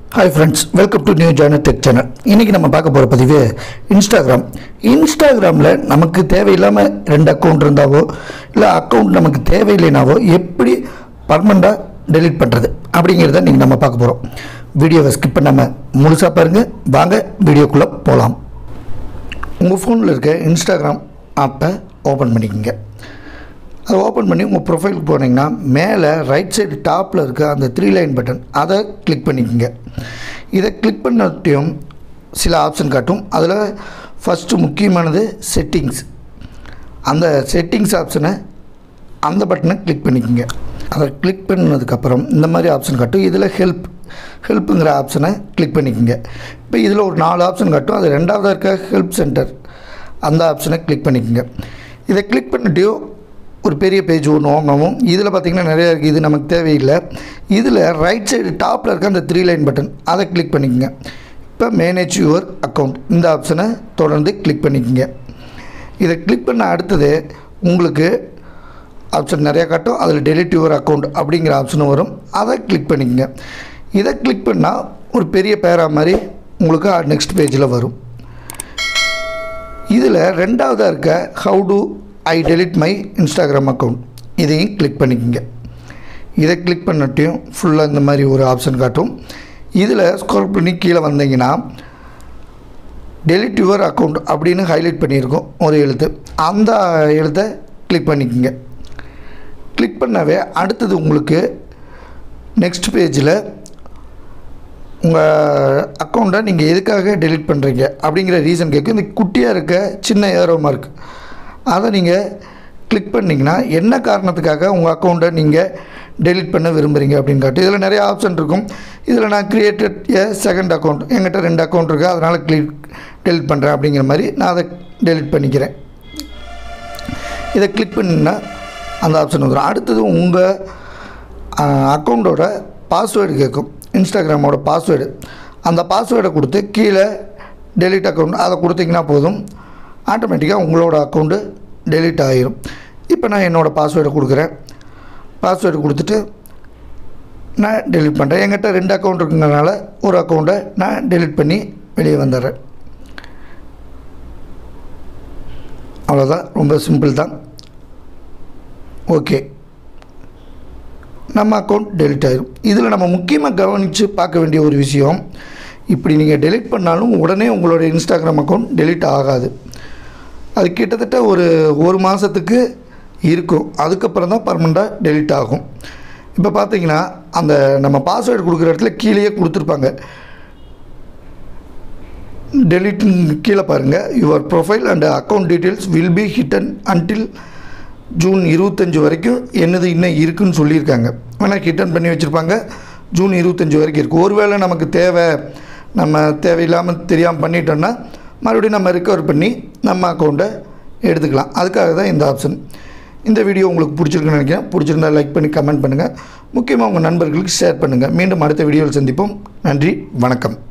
hi friends welcome to new genre tech channel இன்றைக்கி நம்ம பார்க்க போகிற பதிவு இன்ஸ்டாகிராம் இன்ஸ்டாகிராமில் நமக்கு தேவையில்லாமல் ரெண்டு அக்கௌண்ட் இருந்தாவோ இல்லை அக்கௌண்ட் நமக்கு தேவையில்லைனாவோ எப்படி பர்மனெண்ட்டாக டெலீட் பண்ணுறது அப்படிங்கிறத நீங்கள் நம்ம பார்க்க போகிறோம் வீடியோவை ஸ்கிப் பண்ணாமல் முழுசாக பாருங்கள் வாங்க வீடியோக்குள்ளே போகலாம் உங்கள் ஃபோனில் இருக்க இன்ஸ்டாகிராம் ஆப்பை ஓப்பன் பண்ணிக்கோங்க அதை ஓப்பன் பண்ணி உங்கள் ப்ரொஃபைலுக்கு போனீங்கன்னா மேலே ரைட் சைடு டாப்பில் இருக்க அந்த த்ரீ லைன் பட்டன் அதை கிளிக் பண்ணிக்கோங்க இதை கிளிக் பண்ணட்டையும் சில ஆப்ஷன் காட்டும் அதில் ஃபஸ்ட்டு முக்கியமானது செட்டிங்ஸ் அந்த செட்டிங்ஸ் ஆப்ஷனை அந்த பட்டனை கிளிக் பண்ணிக்கோங்க அதை கிளிக் பண்ணதுக்கப்புறம் இந்த மாதிரி ஆப்ஷன் காட்டும் இதில் ஹெல்ப் ஹெல்ப்புங்கிற ஆப்ஷனை கிளிக் பண்ணிக்கோங்க இப்போ இதில் ஒரு நாலு ஆப்ஷன் காட்டும் அது ரெண்டாவதாக இருக்க ஹெல்ப் சென்டர் அந்த ஆப்ஷனை கிளிக் பண்ணிக்கோங்க இதை கிளிக் பண்ணிட்டு ஒரு பெரிய பேஜ் ஒன்று ஓப்பனாகும் இதில் பார்த்திங்கன்னா நிறையா இருக்குது இது நமக்கு தேவையில்லை இதில் ரைட் சைடு டாப்பில் இருக்க அந்த த்ரீ லைன் பட்டன் அதை கிளிக் பண்ணிக்கோங்க இப்போ மேனேஜ் யுவர் அக்கௌண்ட் இந்த ஆப்ஷனை தொடர்ந்து கிளிக் பண்ணிக்கோங்க இதை கிளிக் பண்ண அடுத்தது உங்களுக்கு ஆப்ஷன் நிறையா காட்டும் அதில் டெலிட் யுவர் அக்கௌண்ட் அப்படிங்கிற ஆப்ஷனும் வரும் அதை கிளிக் பண்ணிக்கோங்க இதை கிளிக் பண்ணால் ஒரு பெரிய பேரா மாதிரி உங்களுக்கு நெக்ஸ்ட் பேஜில் வரும் இதில் ரெண்டாவதாக இருக்க how to I delete my Instagram account இதையும் கிளிக் பண்ணிக்கோங்க இதை கிளிக் பண்ணட்டையும் ஃபுல்லாக இந்த மாதிரி ஒரு ஆப்ஷன் காட்டும் இதில் ஸ்க்ரோல் பண்ணி கீழே வந்தீங்கன்னா டெலிட் யுவர் அக்கௌண்ட் அப்படின்னு ஹைலைட் பண்ணியிருக்கோம் ஒரு எழுத்து அந்த எழுத்தை கிளிக் பண்ணிக்கோங்க கிளிக் பண்ணவே அடுத்தது உங்களுக்கு நெக்ஸ்ட் பேஜில் உங்கள் அக்கௌண்ட்டை நீங்கள் எதுக்காக டெலிட் பண்ணுறீங்க அப்படிங்கிற ரீசன் கேட்கும் இந்த குட்டியாக இருக்க சின்ன ஏரோ மார்க் அதை நீங்கள் கிளிக் பண்ணிங்கன்னா என்ன காரணத்துக்காக உங்கள் அக்கௌண்ட்டை நீங்கள் டெலிட் பண்ண விரும்புகிறீங்க அப்படின்னு காட்டு இதில் நிறைய ஆப்ஷன் இருக்கும் இதில் நான் கிரியேட்டட் ஏ செகண்ட் அக்கௌண்ட் என்கிட்ட ரெண்டு அக்கௌண்ட் இருக்குது அதனால் கிளிக் டெலிட் பண்ணுறேன் அப்படிங்கிற மாதிரி நான் அதை டெலிட் பண்ணிக்கிறேன் இதை கிளிக் பண்ணிங்கன்னா அந்த ஆப்ஷன் வந்துடும் அடுத்தது உங்கள் அக்கௌண்ட்டோட பாஸ்வேர்டு கேட்கும் இன்ஸ்டாகிராமோட பாஸ்வேர்டு அந்த பாஸ்வேர்டை கொடுத்து கீழே டெலிட் அக்கௌண்ட் அதை கொடுத்தீங்கன்னா போதும் ஆட்டோமேட்டிக்காக உங்களோட அக்கௌண்ட்டு டெலிட் ஆகிரும் இப்போ நான் என்னோடய பாஸ்வேர்டை கொடுக்குறேன் பாஸ்வேர்டு கொடுத்துட்டு நான் டெலிட் பண்ணுறேன் என்கிட்ட ரெண்டு அக்கௌண்ட் இருக்குங்கிறனால ஒரு அக்கௌண்ட்டை நான் டெலிட் பண்ணி வெளியே வந்துடுறேன் அவ்வளோதான் ரொம்ப சிம்பிள் தான் ஓகே நம்ம அக்கௌண்ட் டெலிட் ஆயிரும் இதில் நம்ம முக்கியமாக கவனித்து பார்க்க வேண்டிய ஒரு விஷயம் இப்படி நீங்கள் டெலிட் பண்ணாலும் உடனே உங்களோட இன்ஸ்டாகிராம் அக்கௌண்ட் டெலிட் ஆகாது அது கிட்டத்தட்ட ஒரு ஒரு மாதத்துக்கு இருக்கும் அதுக்கப்புறம் தான் பர்மனெண்ட்டாக டெலிட் ஆகும் இப்போ பார்த்தீங்கன்னா அந்த நம்ம பாஸ்வேர்டு கொடுக்குற இடத்துல கீழேயே கொடுத்துருப்பாங்க டெலிட்னு கீழே பாருங்கள் your profile and account details will be hidden until June இருபத்தஞ்சி வரைக்கும் என்னது இன்னும் இருக்குன்னு சொல்லியிருக்காங்க வேணால் ஹிட்டன் பண்ணி வச்சுருப்பாங்க ஜூன் இருபத்தஞ்சி வரைக்கும் இருக்குது ஒருவேளை நமக்கு தேவை நம்ம தேவையில்லாமல் தெரியாமல் பண்ணிட்டோன்னா மறுபடியும் நம்ம ரிக்கவர் பண்ணி நம்ம அக்கௌண்ட்டை எடுத்துக்கலாம் அதுக்காக தான் இந்த ஆப்ஷன் இந்த வீடியோ உங்களுக்கு பிடிச்சிருக்குன்னு நினைக்கிறேன் பிடிச்சிருந்தா லைக் பண்ணி கமெண்ட் பண்ணுங்கள் முக்கியமாக உங்கள் நண்பர்களுக்கு ஷேர் பண்ணுங்கள் மீண்டும் அடுத்த வீடியோவில் சந்திப்போம் நன்றி வணக்கம்